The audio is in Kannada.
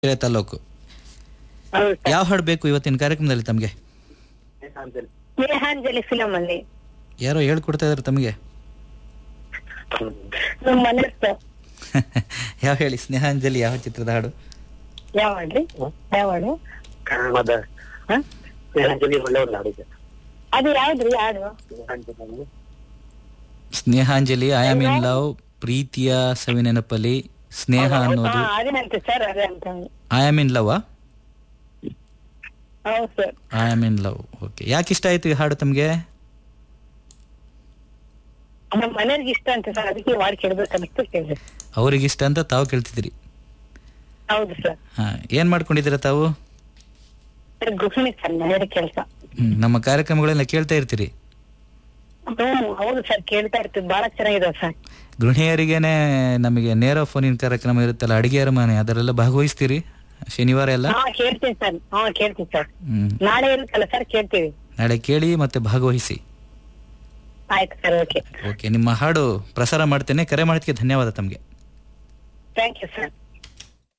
ಕೆರೆ ತಾಲೂಕು ಹೌದು ಸರ್ ಯಾವ ಹಾಡು ಬೇಕು ಇವತ್ತಿನ ಕಾರ್ಯಕ್ರಮದಲ್ಲಿ ತಮಗೆ ಸ್ನೇಹಾಂಜಲಿ ಫಿಲಂ ಅಲ್ಲಿ ಯಾರೋ ಹೇಳ್ಕೊಡ್ತಾ ಇದಾರೆ ತಮಗೆ ನಮ್ಮ ಮನೆ ಸರ್ ಯಾವ ಹೇಳಿ ಸ್ನೇಹಾಂಜಲಿ ಯಾವ ಚಿತ್ರದ ಹಾಡು ಯಾವ ಹಾಡ್ರಿ ಯಾವ ಹಾಡು ಕನ್ನಡದ ಹ? ಸ್ನೇಹಾಂಜಲಿ ಒಳ್ಳೆ ಒಂದು ಹಾಡಿದೆ ಅದು ಯಾವ್ದ್ರಿ ಹಾಡು Snehanjali Snehanjali I am in love ಪ್ರೀತಿಯ ಸವಿನೆನಪಲ್ಲಿ ಸ್ನೇಹ ಅನ್ನೋದು ಹಾ ಅದೇನಂತೆ ಸರ್ ಅದೇ ಅಂತ ಐ ಆಮ್ ಇನ್ ಲವ್ ಹೌದು sir I am in love okay ಯಾಕೆ ಇಷ್ಟ ಆಯ್ತು ಈ ಹಾಡು ತಮಗೆ ನಮ್ಮ ಮನೆಯವ್ರಿಗೆ ಇಷ್ಟ ಅಂತ ಸರ್ ಅದಕ್ಕೆ ವಾಡ್ ಕೇಳ್ಬೇಕನ್ನಿಸ್ತು ಕೇಳಿದೆ ಅವ್ರಿಗೆ ಇಷ್ಟ ಅಂತ ತಾವು ಕೇಳ್ತಿದ್ರಿ ಹೌದು ಸರ್ ಹಾ ಏನ್ ಮಾಡ್ಕೊಂಡಿದ್ದೀರಾ ತಾವು ಸರ್ ಗೃಹಿಣಿ ಸರ್ ಮನೆಯ ಕೆಲಸ ಹ್ಮ್, ನಮ್ಮ ಕಾರ್ಯಕ್ರಮಗಳೆಲ್ಲ ಕೇಳ್ತಾ ಇರ್ತೀರಿ ಹ್ಮ್ ಹೌದು ಸರ್ ಕೇಳ್ತಾ ಇರ್ತೀವಿ ಬಹಳ ಚೆನ್ನಾಗಿದೆ ಸರ್ ಗೃಹಿಣಿಯರಿಗೇನೆ ನಮಗೆ ನೇರ ಫೋನಿನ ಕಾರ್ಯಕ್ರಮ ಇರುತ್ತಲ್ಲ ಅಡಿಗೆಯರ ಮನೆ ಅದರೆಲ್ಲ ಭಾಗವಹಿಸ್ತೀರಿ ಶನಿವಾರ ಎಲ್ಲ ಹಾ ಕೇಳ್ತೀನಿ ಸರ್ ಹಾ ಕೇಳ್ತೀನಿ ಸರ್ ಹ್ಮ್ ನಾಳೆ ಇರುತ್ತಲ್ಲ ಸರ್ ಕೇಳ್ತೀವಿ ನಾಳೆ ಕೇಳಿ ಮತ್ತೆ ಭಾಗವಹಿಸಿ ಆಯ್ತು ಸರ್ ಓಕೆ ಓಕೆ ನಿಮ್ಮ ಹಾಡು ಪ್ರಸಾರ ಮಾಡ್ತೇನೆ ಕರೆ ಮಾಡೋದಕ್ಕೆ ಧನ್ಯವಾದ ತಮಗೆ ಥ್ಯಾಂಕ್ ಯು ಸರ್